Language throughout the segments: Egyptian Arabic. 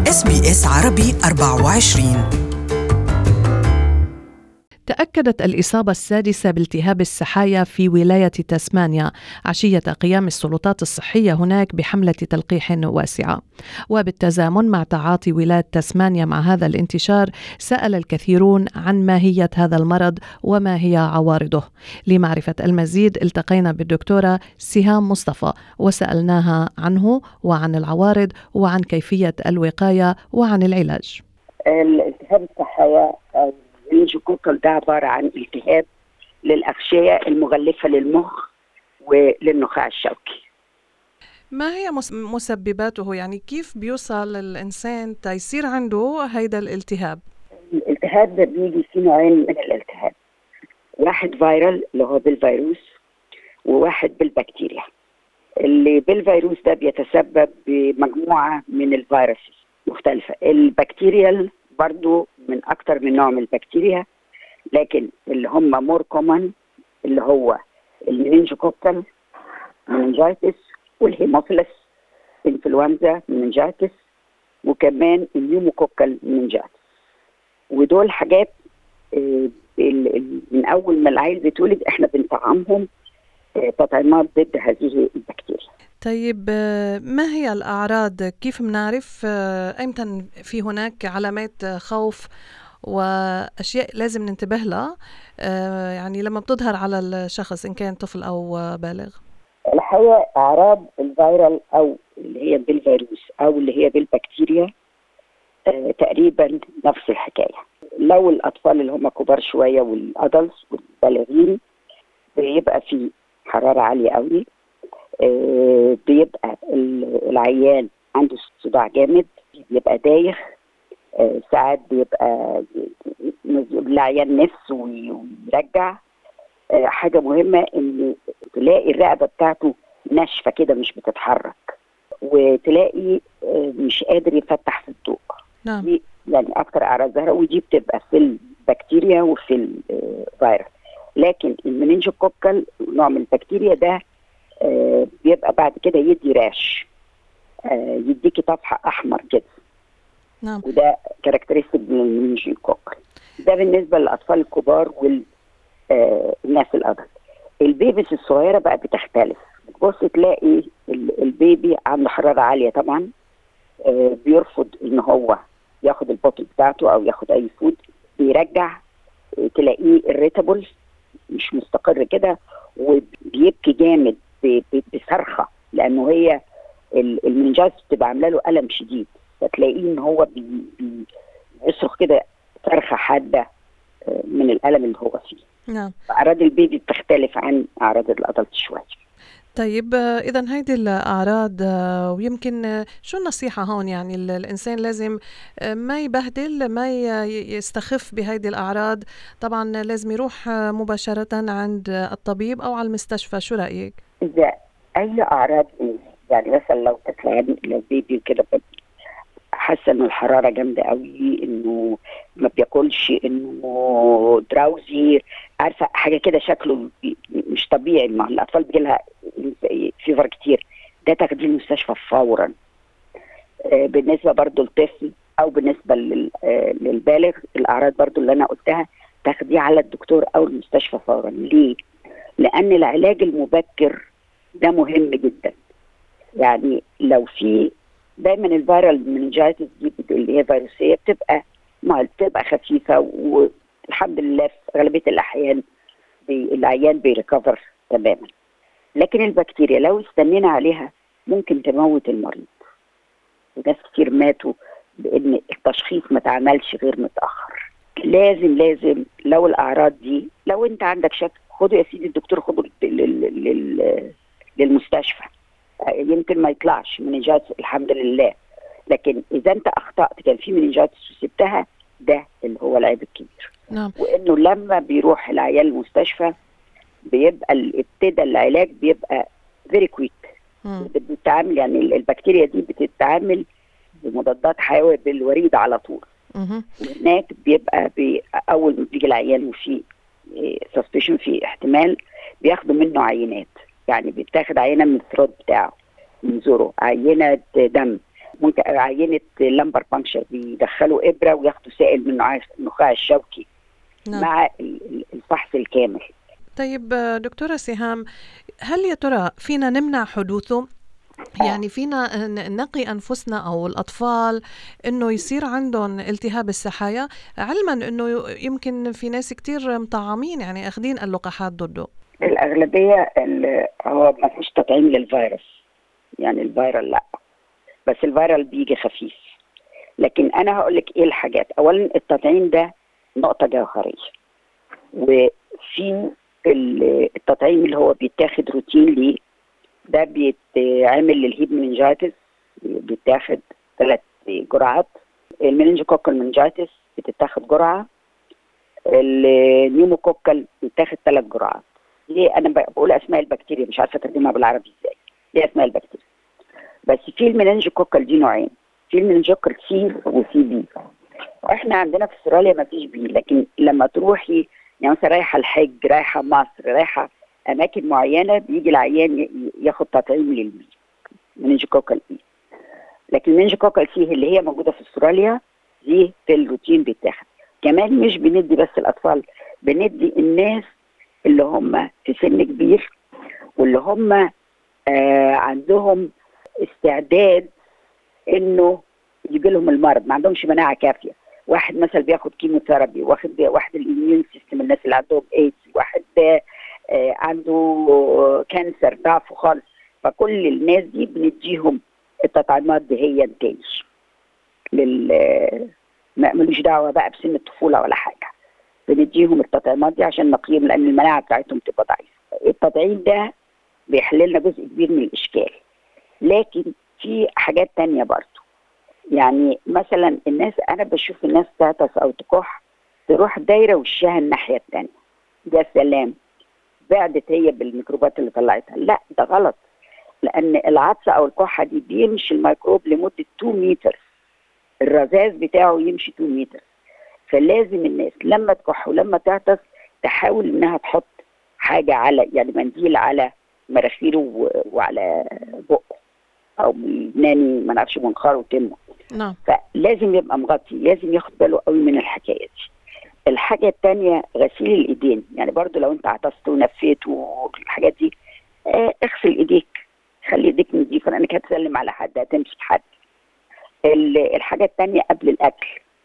اس بي اس عربي 24 تأكدت الإصابة السادسة بالتهاب السحايا في ولاية تسمانيا عشية قيام السلطات الصحية هناك بحملة تلقيح واسعة وبالتزامن مع تعاطي ولاية تسمانيا مع هذا الانتشار سأل الكثيرون عن ماهية هذا المرض وما هي عوارضه لمعرفة المزيد التقينا بالدكتورة سهام مصطفى وسألناها عنه وعن العوارض وعن كيفية الوقاية وعن العلاج الالتهاب السحايا المينجوكوكال ده عباره عن التهاب للاغشيه المغلفه للمخ وللنخاع الشوكي ما هي مسبباته يعني كيف بيوصل الانسان تيصير عنده هيدا الالتهاب الالتهاب ده بيجي في نوعين من الالتهاب واحد فيرال اللي هو بالفيروس وواحد بالبكتيريا اللي بالفيروس ده بيتسبب بمجموعه من الفيروسز مختلفه البكتيريال برضو من اكتر من نوع من البكتيريا لكن اللي هم مور كومن اللي هو المننجوكوكال مننجايتس والهيموفيلس انفلونزا مننجايتس وكمان النيوموكوكال مننجايتس ودول حاجات آه، من اول ما العيل بيتولد احنا بنطعمهم آه، تطعيمات ضد هذه البكتيريا طيب آه، ما هي الأعراض كيف بنعرف أيمتى في هناك علامات خوف وأشياء لازم ننتبه لها يعني لما بتظهر على الشخص إن كان طفل أو بالغ الحقيقة أعراض الفيرال أو اللي هي بالفيروس أو اللي هي بالبكتيريا تقريبا نفس الحكاية لو الأطفال اللي هم كبار شوية والأدلتس والبالغين بيبقى في حرارة عالية قوي آه، بيبقى العيان عنده صداع جامد بيبقى دايخ آه، ساعات بيبقى العيان نفسه ويرجع آه، حاجة مهمة إن تلاقي الرقبة بتاعته ناشفة كده مش بتتحرك وتلاقي مش قادر يفتح في الضوء نعم. دي يعني أكتر أعراض ظاهرة ودي بتبقى في البكتيريا وفي الفيروس لكن المننجوكوكال نوع من البكتيريا ده آه بيبقى بعد كده يدي راش آه يديكي طفح احمر كده نعم وده كاركترستيك من المننجوكوكال ده بالنسبه للاطفال الكبار والناس آه الادلت البيبيز الصغيره بقى بتختلف بتبص تلاقي البيبي عنده حراره عاليه طبعا آه بيرفض ان هو ياخد البوتل بتاعته او ياخد اي فود بيرجع تلاقيه irritable مش مستقر كده وبيبكي جامد بصرخه لانه هي المنجاز بتبقى عامله له الم شديد فتلاقيه ان هو بيصرخ كده صرخه حاده آه، من الالم اللي هو فيه نعم اعراض البيبي بتختلف عن اعراض الادلت شويه طيب اذا هيدي الاعراض ويمكن شو النصيحه هون يعني الانسان لازم ما يبهدل ما يستخف بهيدي الاعراض طبعا لازم يروح مباشره عند الطبيب او على المستشفى شو رايك اذا اي اعراض يعني مثلا لو تطلع لو بيبي كده حاسه انه الحراره جامده قوي انه ما بياكلش انه دراوزي عارفه حاجه كده شكله مش طبيعي ما الاطفال بيجي لها فيفر كتير ده تاخديه المستشفى فورا آه، بالنسبه برضو للطفل او بالنسبه آه، للبالغ الاعراض برضو اللي انا قلتها تاخديه على الدكتور او المستشفى فورا ليه؟ لان العلاج المبكر ده مهم جدا يعني لو في دايما الفيرال منجايتس دي اللي هي فيروسيه بتبقى ما بتبقى خفيفه والحمد لله في اغلبيه الاحيان العيان بيريكفر تماما لكن البكتيريا لو استنينا عليها ممكن تموت المريض وناس كتير ماتوا بان التشخيص ما اتعملش غير متاخر لازم لازم لو الاعراض دي لو انت عندك شك خده يا سيدي الدكتور خده للمستشفى يمكن ما يطلعش منجات الحمد لله لكن اذا انت اخطات كان في منجات وسبتها ده اللي هو العيب الكبير نعم وانه لما بيروح العيال المستشفى بيبقى ابتدى العلاج بيبقى فيري كويك بتتعامل يعني البكتيريا دي بتتعامل بمضادات حيويه بالوريد على طول وهناك بيبقى بي اول ما بيجي العيان وفي سسبشن في احتمال بياخدوا منه عينات يعني بيتاخد عينه من الثروت بتاعه من زوره عينه دم ممكن عينه لمبر بانكشر بيدخلوا ابره وياخدوا سائل من النخاع الشوكي نعم. مع الفحص الكامل طيب دكتورة سهام هل يا ترى فينا نمنع حدوثه؟ آه. يعني فينا نقي انفسنا او الاطفال انه يصير عندهم التهاب السحايا علما انه يمكن في ناس كتير مطعمين يعني اخذين اللقاحات ضده الاغلبيه هو ما فيش تطعيم للفيروس يعني الفيرال لا بس الفيرال بيجي خفيف لكن انا هقول لك ايه الحاجات اولا التطعيم ده نقطه جوهريه وفي التطعيم اللي هو بيتاخد روتين ليه ده بيتعمل للهيب منجاتس بيتاخد ثلاث جرعات المننجوكوكال منجاتس بتتاخد جرعه النيوموكوكال بيتاخد ثلاث جرعات ليه انا بقول اسماء البكتيريا مش عارفه اترجمها بالعربي ازاي دي اسماء البكتيريا بس في المننجوكوكال دي نوعين في المننجوكوكال سي وسي بي واحنا عندنا في استراليا ما فيش بي لكن لما تروحي يعني مثلا رايحه الحج رايحه مصر رايحه اماكن معينه بيجي العيان ياخد تطعيم للبي مننجوكوكال بي لكن المننجوكوكال سي اللي هي موجوده في استراليا دي في الروتين بيتاخد كمان مش بندي بس الاطفال بندي الناس اللي هم في سن كبير واللي هم آه عندهم استعداد انه يجي لهم المرض ما عندهمش مناعه كافيه واحد مثلا بياخد كيموثيرابي واخد واحد الاميون سيستم الناس اللي عندهم ايدز واحد آه عنده كانسر ضعف خالص فكل الناس دي بنديهم التطعيمات دي هي تاني لل ملوش دعوه بقى بسن الطفوله ولا حاجه بنديهم التطعيمات دي عشان نقيم لان المناعه بتاعتهم تبقى ضعيفه التطعيم ده بيحل لنا جزء كبير من الاشكال لكن في حاجات تانية برضه يعني مثلا الناس انا بشوف الناس تعطس او تكح تروح دايره وشها الناحيه الثانيه يا سلام بعدت هي بالميكروبات اللي طلعتها لا ده غلط لان العطسه او الكحه دي بيمشي الميكروب لمده 2 متر الرذاذ بتاعه يمشي 2 متر فلازم الناس لما تكح ولما تعطس تحاول انها تحط حاجه على يعني منديل على مناخيره وعلى بقه او ناني ما نعرفش منخار وتمه نعم فلازم يبقى مغطي لازم ياخد باله قوي من الحكايه دي الحاجة التانية غسيل الإيدين يعني برضو لو أنت عطست ونفيت والحاجات دي اه اغسل إيديك خلي إيديك نظيفة لأنك هتسلم على حد هتمسك حد الحاجة التانية قبل الأكل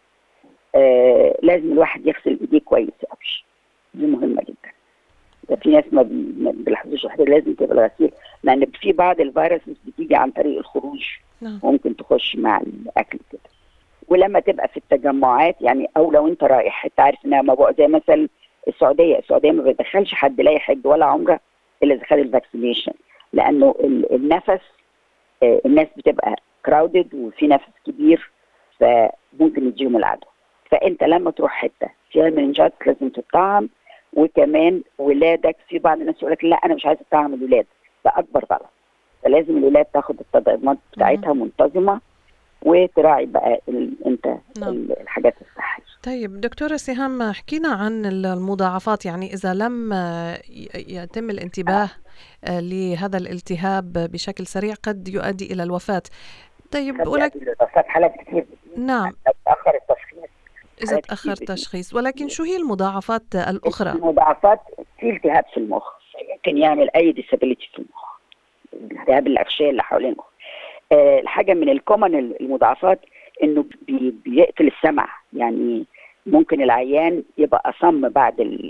اه لازم الواحد يغسل إيديه كويس قوي دي مهمة جدا ده في ناس ما بيلاحظوش الحاجة لازم تبقى الغسيل لأن في بعض الفيروسز بتيجي عن طريق الخروج نعم. ممكن تخش مع الأكل كده ولما تبقى في التجمعات يعني او لو انت رايح انت عارف انها مبقى زي مثلا السعوديه السعوديه ما بتدخلش حد لا يحج ولا عمره الا اذا خد الفاكسينيشن لانه النفس الناس بتبقى كراودد وفي نفس كبير فممكن يجيهم العدوى فانت لما تروح حته فيها منجات لازم تطعم وكمان ولادك في بعض الناس يقول لك لا انا مش عايز اطعم الولاد ده اكبر غلط فلازم الولاد تاخد التطعيمات بتاعتها منتظمه وتراعي بقى انت نعم. الحاجات الصحيه طيب دكتورة سهام حكينا عن المضاعفات يعني إذا لم يتم الانتباه آه. لهذا الالتهاب بشكل سريع قد يؤدي إلى الوفاة طيب ولك حالات كثير نعم تأخر التشخيص إذا تأخر التشخيص ولكن شو هي المضاعفات الأخرى؟ المضاعفات في التهاب في المخ ممكن يعمل أي ديسابيليتي في المخ التهاب الأغشية اللي حوالين المخ آه الحاجه من الكومن المضاعفات انه بي بيقتل السمع يعني ممكن العيان يبقى اصم بعد ال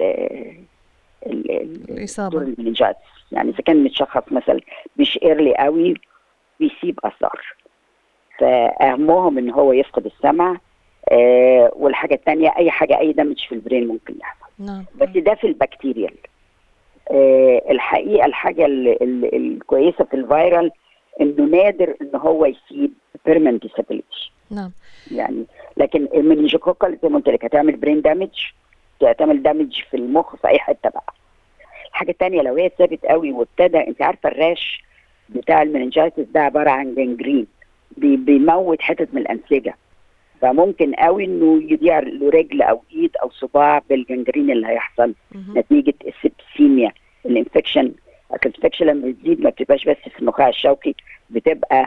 الاصابه المنجات يعني اذا كان متشخص مثلا مش ايرلي قوي بيسيب اثار فاهمهم ان هو يفقد السمع آه والحاجه الثانيه اي حاجه اي دمج في البرين ممكن يحصل نعم بس ده في البكتيريال آه الحقيقه الحاجه الكويسه في الفيرال انه نادر ان هو يسيب بيرمنت ديسابيلتي نعم يعني لكن المنجوكوكال زي ما قلت لك هتعمل برين دامج هتعمل دامج في المخ في اي حته بقى الحاجه الثانيه لو هي ثابت قوي وابتدى انت عارفه الراش بتاع المننجايتس ده عباره عن جنجرين بي بيموت حتت من الانسجه فممكن قوي انه يضيع له رجل او ايد او صباع بالجنجرين اللي هيحصل نتيجه السبسيميا الانفكشن الانفكشن لما بتزيد ما بتبقاش بس في النخاع الشوكي بتبقى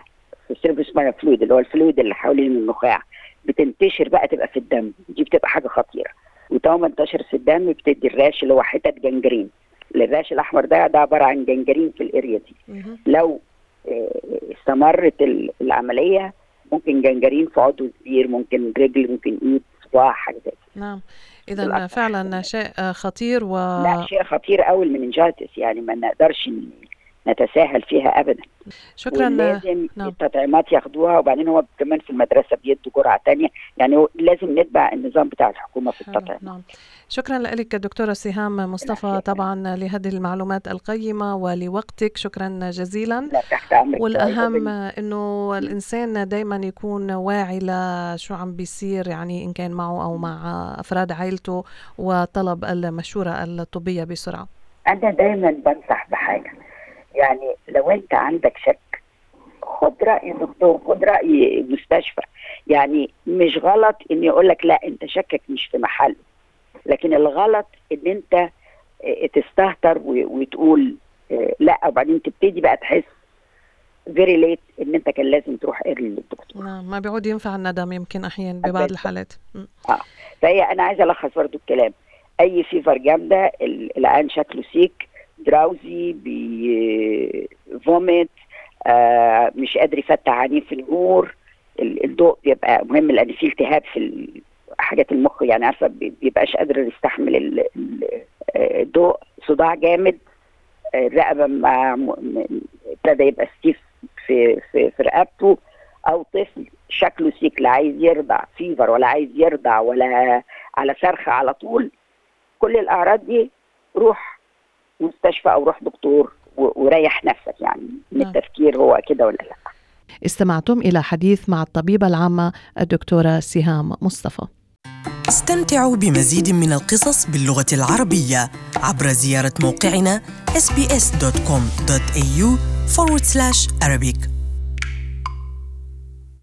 السيرفوسباينال فلويد اللي هو الفلويد اللي حوالين النخاع بتنتشر بقى تبقى في الدم دي بتبقى حاجه خطيره وطالما انتشرت في الدم بتدي الراش اللي هو حتت جنجرين الراش الاحمر ده ده عباره عن جنجرين في الاريا دي مهم. لو آه، استمرت ال- العمليه ممكن جنجرين في عضو كبير ممكن رجل ممكن ايد صباع حاجه زي كده نعم اذا للأسف. فعلا شيء آه، خطير و لا شيء خطير قوي المننجايتس يعني ما نقدرش ن- نتساهل فيها ابدا شكرا ولازم نعم. التطعيمات ياخدوها وبعدين هو كمان في المدرسه بيدوا جرعه تانية يعني هو لازم نتبع النظام بتاع الحكومه في حلو، التطعيم نعم شكرا لك دكتورة سهام مصطفى العفو. طبعا لهذه المعلومات القيمة ولوقتك شكرا جزيلا لا تحت امرك والأهم انه الانسان دائما يكون واعي لشو عم بيصير يعني ان كان معه او مع افراد عائلته وطلب المشورة الطبية بسرعة انا دايما بنصح بحاجه يعني لو انت عندك شك خد راي دكتور خد راي مستشفى يعني مش غلط ان يقول لك لا انت شكك مش في محله لكن الغلط ان انت اه، تستهتر و- وتقول اه، لا وبعدين تبتدي بقى تحس فيري ليت ان انت كان لازم تروح ايرلي للدكتور نعم ما بيعود ينفع الندم يمكن احيانا ببعض بالضبط. الحالات م. فهي انا عايزه الخص برضو الكلام اي فيفر جامده ال- العيان شكله سيك دراوزي بي فوميت آه مش قادر يفتح عينيه في النور ال- الضوء بيبقى مهم لان في التهاب في ال- حاجات المخ يعني عارفه بي- بيبقاش قادر يستحمل ال- ال- آه، الضوء صداع جامد آه، الرقبه مع م- م- ابتدى يبقى ستيف في في في رقبته او طفل شكله سيك لا عايز يرضع فيفر ولا عايز يرضع ولا على صرخه على طول كل الاعراض دي روح مستشفى او روح دكتور و- وريح نفسك يعني من نعم. التفكير هو كده ولا لا استمعتم إلى حديث مع الطبيبة العامة الدكتورة سهام مصطفى استمتعوا بمزيد من القصص باللغة العربية عبر زيارة موقعنا sbs.com.au forward slash Arabic